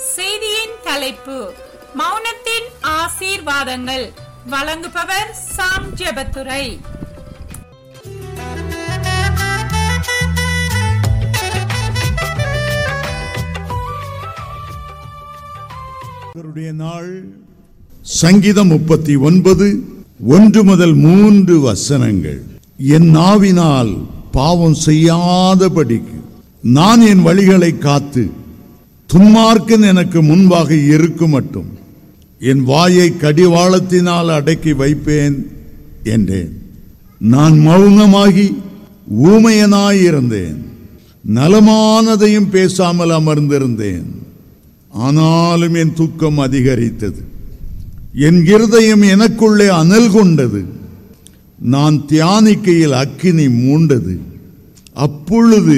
செய்தியின் தலைப்பு மௌனத்தின் ஆசீர்வாதங்கள் வழங்குபவர் சாம் ஜெபத்துரை கர்த்தருடைய நாள் சங்கீதம் முப்பத்தி ஒன்பது ஒன்று முதல் மூன்று வசனங்கள் என் நாவினால் பாவம் செய்யாதபடிக்கு நான் என் வழிகளை காத்து துன்மார்க்கன் எனக்கு முன்பாக இருக்கும் மட்டும் என் வாயை கடிவாளத்தினால் அடக்கி வைப்பேன் என்றேன் நான் மௌனமாகி ஊமையனாயிருந்தேன் நலமானதையும் பேசாமல் அமர்ந்திருந்தேன் ஆனாலும் என் துக்கம் அதிகரித்தது என் இருதயம் எனக்குள்ளே அனல் கொண்டது நான் தியானிக்கையில் அக்கினி மூண்டது அப்பொழுது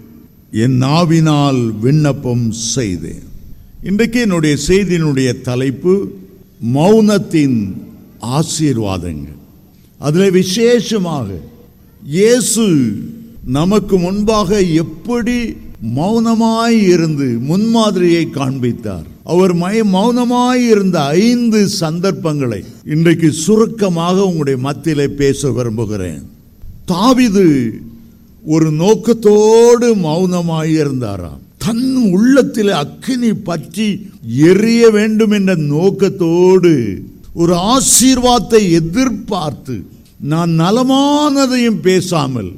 என் நாவினால் விண்ணப்பம் செய்தேன் இன்றைக்கு என்னுடைய செய்தியினுடைய தலைப்பு மௌனத்தின் ஆசீர்வாதங்கள் அதில் விசேஷமாக இயேசு நமக்கு முன்பாக எப்படி மௌனமாய் இருந்து முன்மாதிரியை காண்பித்தார் அவர் மய மௌனமாய் இருந்த ஐந்து சந்தர்ப்பங்களை இன்றைக்கு சுருக்கமாக உங்களுடைய மத்தியிலே பேச விரும்புகிறேன் தாவிது ஒரு நோக்கத்தோடு மௌனமாய் இருந்தாராம் தன் உள்ளத்தில் அக்கினி பற்றி எரிய வேண்டும் என்ற நோக்கத்தோடு ஒரு ஆசீர்வாதத்தை எதிர்பார்த்து நான் நலமானதையும் பேசாமல்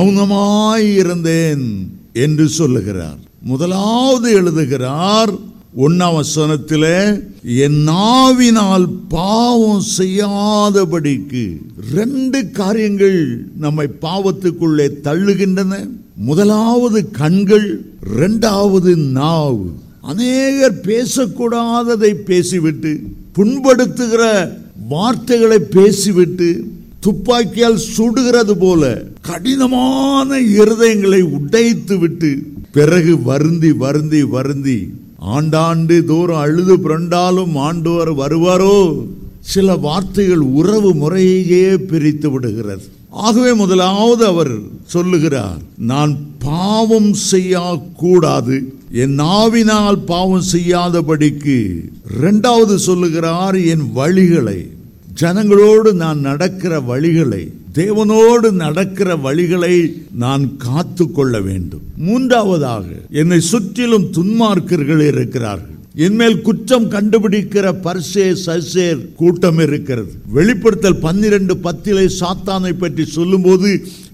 மௌனமாய் இருந்தேன் என்று சொல்லுகிறார் முதலாவது எழுதுகிறார் ஒன்னாம் வசனத்திலே என் நாவினால் பாவம் செய்யாதபடிக்கு ரெண்டு காரியங்கள் நம்மை பாவத்துக்குள்ளே தள்ளுகின்றன முதலாவது கண்கள் இரண்டாவது நாவு அநேகர் பேசக்கூடாததை பேசிவிட்டு புண்படுத்துகிற வார்த்தைகளை பேசிவிட்டு துப்பாக்கியால் சுடுகிறது போல கடினமான இருதயங்களை உடைத்து விட்டு பிறகு வருந்தி வருந்தி வருந்தி ஆண்டாண்டு தூரம் அழுது புரண்டாலும் ஆண்டவர் வருவாரோ சில வார்த்தைகள் உறவு முறையையே பிரித்து விடுகிறது ஆகவே முதலாவது அவர் சொல்லுகிறார் நான் பாவம் செய்யக்கூடாது என் நாவினால் பாவம் செய்யாதபடிக்கு இரண்டாவது சொல்லுகிறார் என் வழிகளை ஜனங்களோடு நான் நடக்கிற வழிகளை தேவனோடு நடக்கிற வழிகளை நான் காத்து கொள்ள வேண்டும் மூன்றாவதாக என்னை சுற்றிலும் துன்மார்க்கர்கள் இருக்கிறார்கள் என்மேல் குற்றம் கண்டுபிடிக்கிற பர்சே சசேர் கூட்டம் இருக்கிறது வெளிப்படுத்தல் பன்னிரண்டு பத்திலே சாத்தானை பற்றி சொல்லும்போது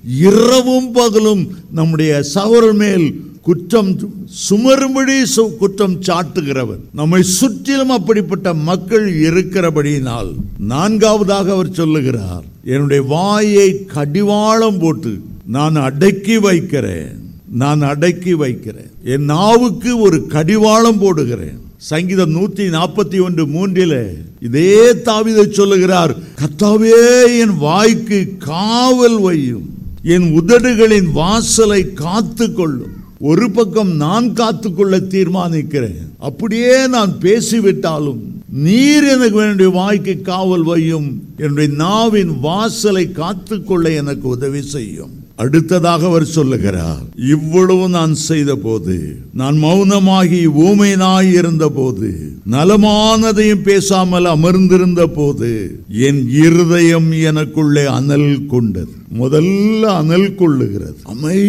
இரவும் பகலும் நம்முடைய சகோதரர் மேல் குற்றம் சுமரும்படி சு- குற்றம் சாட்டுகிறவர் நம்மை சுற்றிலும் அப்படிப்பட்ட மக்கள் இருக்கிறபடியினால் நான்காவதாக அவர் சொல்லுகிறார் என்னுடைய வாயை கடிவாளம் போட்டு நான் அடக்கி வைக்கிறேன் நான் அடக்கி வைக்கிறேன் என் நாவுக்கு ஒரு கடிவாளம் போடுகிறேன் சங்கீதம் நூத்தி நாற்பத்தி ஒன்று மூன்றில் இதே தாவிதை சொல்லுகிறார் கர்த்தாவே என் வாய்க்கு காவல் வையும் என் உதடுகளின் வாசலை காத்து கொள்ளும் ஒரு பக்கம் நான் காத்துக்கொள்ள தீர்மானிக்கிறேன் அப்படியே நான் பேசிவிட்டாலும் நீர் எனக்கு வேண்டிய வாய்க்கு காவல் வையும் என்னுடைய நாவின் வாசலை காத்துக்கொள்ள எனக்கு உதவி செய்யும் அடுத்ததாக அவர் சொல்லுகிறார் இவ்வளவு நான் செய்த போது நான் மௌனமாகி ஊமையனாய் இருந்த போது நலமானதையும் பேசாமல் அமர்ந்திருந்த போது என் இருதயம் எனக்குள்ளே அனல் கொண்டது முதல்ல அனல் கொள்ளுகிறது அமை